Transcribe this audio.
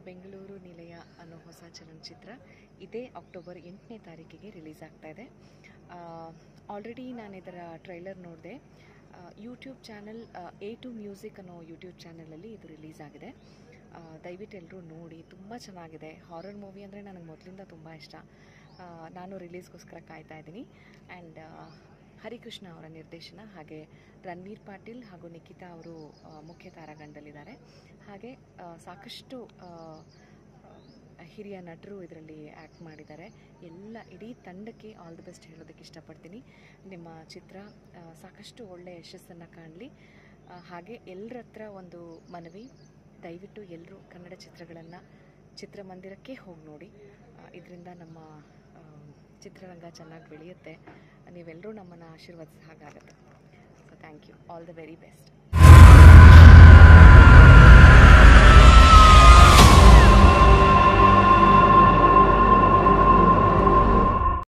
ಬೆಂಗಳೂರು ನಿಲಯ ಅನ್ನೋ ಹೊಸ ಚಲನಚಿತ್ರ ಇದೇ ಅಕ್ಟೋಬರ್ ಎಂಟನೇ ತಾರೀಕಿಗೆ ರಿಲೀಸ್ ಆಗ್ತಾ ಇದೆ ಆಲ್ರೆಡಿ ನಾನು ಇದರ ಟ್ರೈಲರ್ ನೋಡಿದೆ YouTube channel A two music ಅನ್ನೋ ಯೂಟ್ಯೂಬ್ ಚಾನಲಲ್ಲಿ ಇದು ರಿಲೀಸ್ ಆಗಿದೆ ಆ, ದಯವಿಟ್ಟು ಎಲ್ಲರೂ ನೋಡಿ ತುಂಬ ಚೆನ್ನಾಗಿದೆ ಹಾರರ್ ಮೂವಿ ಅಂದರೆ ನನಗೆ ಮೊದಲಿಂದ ತುಂಬ ಇಷ್ಟ ಆ, ನಾನು ರಿಲೀಸ್ಗೋಸ್ಕರ ಕಾಯ್ತಾ ಇದ್ದೀನಿ ಆ್ಯಂಡ್ ಹರಿಕೃಷ್ಣ ಅವರ ನಿರ್ದೇಶನ ಹಾಗೆ ರಣವೀರ್ ಪಾಟೀಲ್ ಹಾಗೂ ನಿಖಿತಾ ಅವರು ಆ, ಮುಖ್ಯ ತಾರಾಗಣದಲ್ಲಿದ್ದಾರೆ ಹಾಗೆ ಆ, ಸಾಕಷ್ಟು ಆ, ಆ, ಹಿರಿಯ ನಟರು ಇದರಲ್ಲಿ ಆ್ಯಕ್ಟ್ ಮಾಡಿದ್ದಾರೆ ಎಲ್ಲ ಇಡೀ ತಂಡಕ್ಕೆ ಆಲ್ ದಿ ಬೆಸ್ಟ್ ಹೇಳೋದಕ್ಕೆ ಇಷ್ಟಪಡ್ತೀನಿ ನಿಮ್ಮ ಚಿತ್ರ ಆ, ಸಾಕಷ್ಟು ಒಳ್ಳೆಯ ಯಶಸ್ಸನ್ನು ಕಾಣಲಿ ಆ, ಹಾಗೆ ಎಲ್ಲರ ಹತ್ರ ಒಂದು ಮನವಿ ದಯವಿಟ್ಟು ಎಲ್ಲರೂ ಕನ್ನಡ ಚಿತ್ರಗಳನ್ನು ಚಿತ್ರಮಂದಿರಕ್ಕೆ ಹೋಗಿ ನೋಡಿ ಇದರಿಂದ ನಮ್ಮ ಆ, ಚಿತ್ರರಂಗ ಚೆನ್ನಾಗಿ ಬೆಳೆಯುತ್ತೆ ನೀವೆಲ್ಲರೂ ನಮ್ಮನ್ನು ಆಶೀರ್ವದಿಸ ಹಾಗಾಗುತ್ತೆ so thank you all the very best